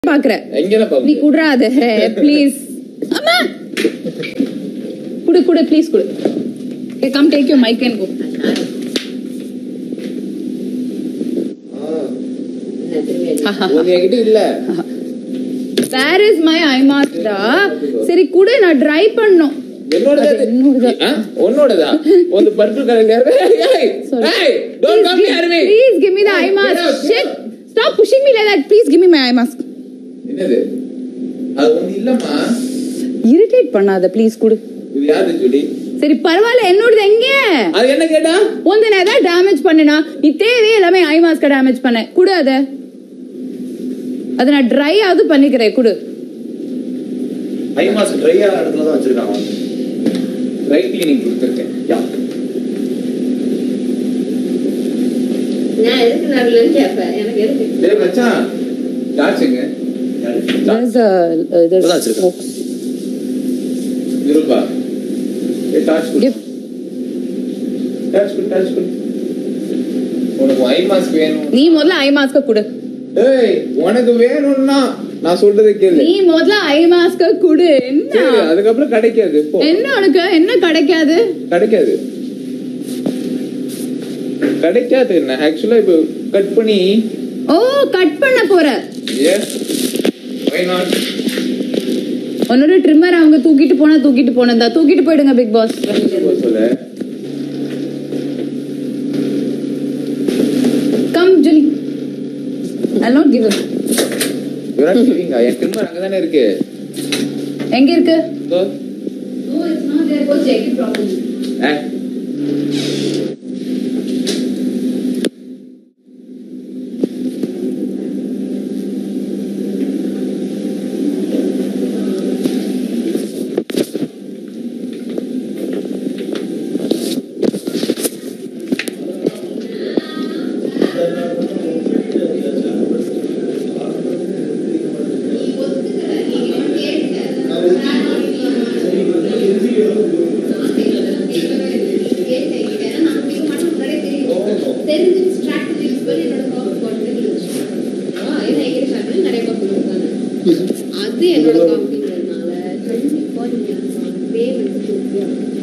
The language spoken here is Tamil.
பாக்குற எங்கெல்லாம் நீ பாப்பீங்க குடுறாத ப்ளீஸ் அம்மா குடு குடு ப்ளீஸ் குடு come take you mic and go உங்க என்கிட்ட இல்ல வேர் இஸ் மை ஐ மாஸ்டா சரி குடு நான் ட்ரை பண்ணோம் என்னோடது அது என்னோடது. ஆ? உன்னோடதா ಒಂದು பர்பிள் கலர் Sorry. ஏய் don't come here me Please give me the eye mask. Shit. Stop pushing me like that. Please give me my eye mask. என்னது அது ஒண்ணு இல்லம்மா Irritate பண்ணாத ப்ளீஸ் குடு இது யாரு ஜூலி சரி பரவாயில்ல என்னோடது எங்க அது என்ன கேட்டா உந்த நான் ஏதாவது டேமேஜ் பண்ணனா நீ தேவையே எல்லாமே ஐ மாஸ்க டேமேஜ் பண்ண குடு அத அத நான் ட்ரை ஆகுது பண்ணிக்கிறேன் குடு ஐ மாசம் ட்ரை ஆகிற இடத்துல தான் வச்சிருக்காங்க ட்ரை கிளீனிங் கொடுத்துருக்கேன் யா நான் எதுக்கு நடுலன்னு கேட்பேன் எனக்கு எதுக்கு டேய் மச்சான் டாச்சுங்க There's a uh, there's இப்பதான் வச்சிருக்கேன். இருப்பா ஏ டாச் கொடு Give. டாச் கொடு டாச் கொடு உனக்கு ஐ மாஸ்க் வேணும் நீ முதல்ல ஐ மாஸ்க குடு ஏய் உனக்கு வேணும்னா நான் சொல்றதை கேளு நீ முதல்ல ஐ மாஸ்க குடு என்ன சரி அதுக்கப்புறம் கிடைக்காது போ என்ன உனக்கு என்ன கிடைக்காது கிடைக்காது கிடைக்காது என்ன ஆக்சுவலா இப்போ கட் பண்ணி ஓ கட் பண்ண போற ஏ வை நாட் உன்னோட ட்ரிம்மர் அவங்க தூக்கிட்டு போனா தூக்கிட்டு போனதா தூக்கிட்டு போயிடுங்க பிக் பாஸ் சொல்ல come Julie I not give Virat கோலிங்க என் டிம்மர் அங்க தானே இருக்கு எங்க இருக்கு இதோ. No, it's not there. Go check it properly. ஆ. தெரிஞ்சு strategy use பண்ணி என்னோட coffee போட்டு குடிச்சேன். ஆ, ஏன்னா எங்க start பண்ணி நிறைய coffee கொடுத்தாங்க. அது என்னோட காஃபிங்கிறதுனால கண்டிப்பா நீங்க எனக்கு payment கொடுத்தே ஆகணும்.